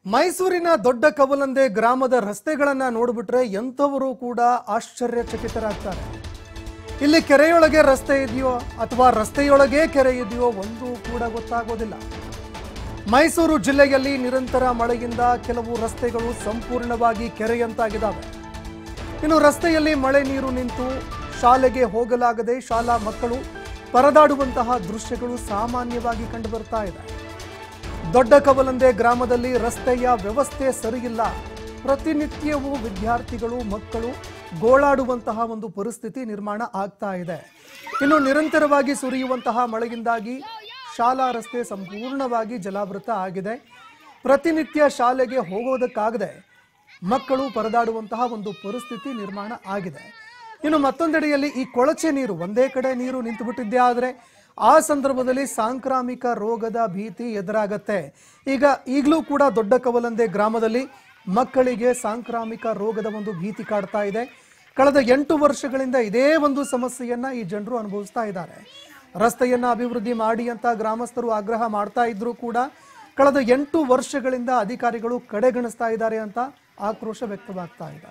ಮೈಸೂರಿನ ದೊಡ್ಡ ಕವಲಂದೆ ಗ್ರಾಮದ ರಸ್ತೆಗಳನ್ನ ನೋಡ್ಬಿಟ್ರೆ ಎಂಥವರು ಕೂಡ ಆಶ್ಚರ್ಯಚಕಿತರಾಗ್ತಾರೆ ಇಲ್ಲಿ ಕೆರೆಯೊಳಗೆ ರಸ್ತೆ ಇದೆಯೋ ಅಥವಾ ರಸ್ತೆಯೊಳಗೆ ಕೆರೆ ಇದೆಯೋ ಒಂದು ಕೂಡ ಗೊತ್ತಾಗೋದಿಲ್ಲ ಮೈಸೂರು ಜಿಲ್ಲೆಯಲ್ಲಿ ನಿರಂತರ ಮಳೆಯಿಂದ ಕೆಲವು ರಸ್ತೆಗಳು ಸಂಪೂರ್ಣವಾಗಿ ಕೆರೆಯಂತಾಗಿದ್ದಾವೆ ಇನ್ನು ರಸ್ತೆಯಲ್ಲಿ ಮಳೆ ನೀರು ನಿಂತು ಶಾಲೆಗೆ ಹೋಗಲಾಗದೆ ಶಾಲಾ ಮಕ್ಕಳು ಪರದಾಡುವಂತಹ ದೃಶ್ಯಗಳು ಸಾಮಾನ್ಯವಾಗಿ ಕಂಡುಬರ್ತಾ ಇದೆ ದೊಡ್ಡ ಕವಲಂದೆ ಗ್ರಾಮದಲ್ಲಿ ರಸ್ತೆಯ ವ್ಯವಸ್ಥೆ ಸರಿಯಿಲ್ಲ ಪ್ರತಿನಿತ್ಯವೂ ವಿದ್ಯಾರ್ಥಿಗಳು ಮಕ್ಕಳು ಗೋಳಾಡುವಂತಹ ಒಂದು ಪರಿಸ್ಥಿತಿ ನಿರ್ಮಾಣ ಆಗ್ತಾ ಇದೆ ಇನ್ನು ನಿರಂತರವಾಗಿ ಸುರಿಯುವಂತಹ ಮಳೆಯಿಂದಾಗಿ ಶಾಲಾ ರಸ್ತೆ ಸಂಪೂರ್ಣವಾಗಿ ಜಲಾವೃತ ಆಗಿದೆ ಪ್ರತಿನಿತ್ಯ ಶಾಲೆಗೆ ಹೋಗೋದಕ್ಕಾಗದೆ ಮಕ್ಕಳು ಪರದಾಡುವಂತಹ ಒಂದು ಪರಿಸ್ಥಿತಿ ನಿರ್ಮಾಣ ಆಗಿದೆ ಇನ್ನು ಮತ್ತೊಂದೆಡೆಯಲ್ಲಿ ಈ ಕೊಳಚೆ ನೀರು ಒಂದೇ ಕಡೆ ನೀರು ನಿಂತು ಬಿಟ್ಟಿದ್ದೇ ಆದರೆ ಆ ಸಂದರ್ಭದಲ್ಲಿ ಸಾಂಕ್ರಾಮಿಕ ರೋಗದ ಭೀತಿ ಎದುರಾಗತ್ತೆ ಈಗ ಈಗಲೂ ಕೂಡ ದೊಡ್ಡ ಕವಲಂದೆ ಗ್ರಾಮದಲ್ಲಿ ಮಕ್ಕಳಿಗೆ ಸಾಂಕ್ರಾಮಿಕ ರೋಗದ ಒಂದು ಭೀತಿ ಕಾಡ್ತಾ ಇದೆ ಕಳೆದ ಎಂಟು ವರ್ಷಗಳಿಂದ ಇದೇ ಒಂದು ಸಮಸ್ಯೆಯನ್ನ ಈ ಜನರು ಅನುಭವಿಸ್ತಾ ಇದ್ದಾರೆ ರಸ್ತೆಯನ್ನ ಅಭಿವೃದ್ಧಿ ಮಾಡಿ ಅಂತ ಗ್ರಾಮಸ್ಥರು ಆಗ್ರಹ ಮಾಡ್ತಾ ಇದ್ರು ಕೂಡ ಕಳೆದ ಎಂಟು ವರ್ಷಗಳಿಂದ ಅಧಿಕಾರಿಗಳು ಕಡೆಗಣಿಸ್ತಾ ಇದ್ದಾರೆ ಅಂತ ಆಕ್ರೋಶ ವ್ಯಕ್ತವಾಗ್ತಾ ಇದೆ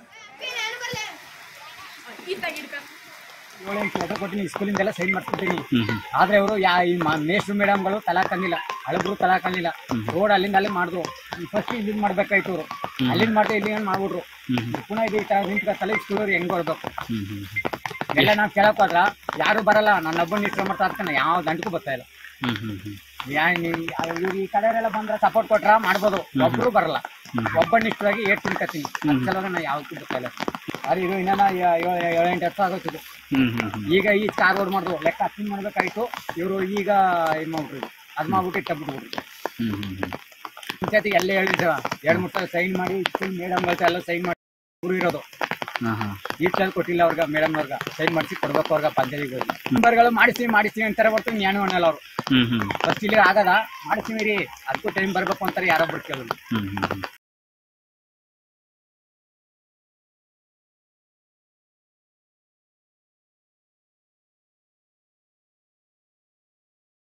ಏಳೆಂಟು ಲಕ್ಷ ಕೊಟ್ಟಿನಿ ಸ್ಕೂಲಿಂದೆಲ್ಲ ಸೈನ್ ಮಾಡ್ಕೊತೀನಿ ಆದ್ರೆ ಅವರು ಯಾ ಈ ಮೇಸ್ಟ್ರು ಮೇಡಮ್ಗಳು ತಲಾ ಕಂದಿಲ್ಲ ಹಳಬ್ರು ತಲಾ ಕಂದಿಲ್ಲ ರೋಡ್ ಅಲ್ಲಿಂದ ಅಲ್ಲೇ ಮಾಡಿದ್ರು ಫಸ್ಟ್ ಇಲ್ಲಿಂದ ಮಾಡ್ಬೇಕಾಯ್ತು ಅವರು ಅಲ್ಲಿಂದ ಮಾಡ್ತಾ ಇಲ್ಲಿ ಮಾಡ್ಬಿಟ್ರು ಪುನಃ ಇದು ನಿಂತ್ಕ ತಲೆ ಸ್ಕೂಲವ್ರು ಹೆಂಗ್ ಬರ್ಬೇಕು ಎಲ್ಲ ನಾವು ಕೇಳಕ್ ಹೋದ್ರ ಯಾರು ಬರಲ್ಲ ನನ್ನ ಒಬ್ಬನ ಇಷ್ಟ ಮಾಡ್ತಾ ಇರ್ತಾನೆ ಯಾವ ದಂಡಕ್ಕೂ ಬರ್ತಾ ಇಲ್ಲ ಯಾ ನೀವು ಇವ್ರು ಈ ಕಡೆಯವರೆಲ್ಲ ಬಂದ್ರೆ ಸಪೋರ್ಟ್ ಕೊಟ್ರ ಮಾಡ್ಬೋದು ಒಬ್ರು ಬರಲ್ಲ ಒಬ್ಬನಿಷ್ಠವಾಗಿ ಏಟ್ ತಿನ್ಕತ್ತೀನಿ ಅದ್ ಸಲುವಾಗಿ ನಾ ಯಾವತ್ತೂ ಬರ್ತಾ ಇಲ್ಲ ಅರೆ ಇದು ಇನ್ನೇನ ಏಳೆಂಟು ವರ್ಷ ಆಗೋತಿದ್ದು ಈಗ ಈ ಕಾರ್ ರೋಡ್ ಮಾಡಿದ್ರು ಲೆಕ್ಕ ಹತ್ತಿನ ಮಾಡ್ಬೇಕಾಯ್ತು ಇವರು ಈಗ ಇದು ಮಾಡ್ಬಿಟ್ರು ಅದ್ ಮಾಡ್ಬಿಟ್ಟು ಇಟ್ಬಿಟ್ಬಿಟ್ರು ಪಂಚಾಯತಿ ಎಲ್ಲ ಹೇಳಿದ್ರು ಎರಡು ಮೂರು ಸಲ ಸೈನ್ ಮಾಡಿ ಸ್ಕೂಲ್ ಮೇಡಮ್ ಎಲ್ಲ ಸೈನ್ ಮಾಡಿ ಊರು ಇರೋದು ಈ ಸಲ ಕೊಟ್ಟಿಲ್ಲ ಅವ್ರಿಗೆ ಮೇಡಮ್ ಅವ್ರಿಗೆ ಸೈನ್ ಮಾಡಿಸಿ ಕೊಡ್ಬೇಕು ಅವ್ರಿಗೆ ಪಂಚಾಯತಿಗೆ ನಂಬರ್ಗಳು ಮಾಡಿಸ್ತೀವಿ ಮಾಡಿಸ್ತೀವಿ ಅಂತಾರೆ ಹೊರತು ಜ್ಞಾನ ಅನ್ನಲ್ಲ ಅವರು ಫಸ್ಟ್ ಇಲ್ಲಿ ಆಗದ ಮಾಡಿಸ್ತೀವಿ ರೀ ಅದಕ್ಕೂ ಟೈಮ್ ಬರ್ಬೇಕು ಅಂತಾರೆ ಯಾರೊಬ್ರು ಕೇಳಿದ್ರು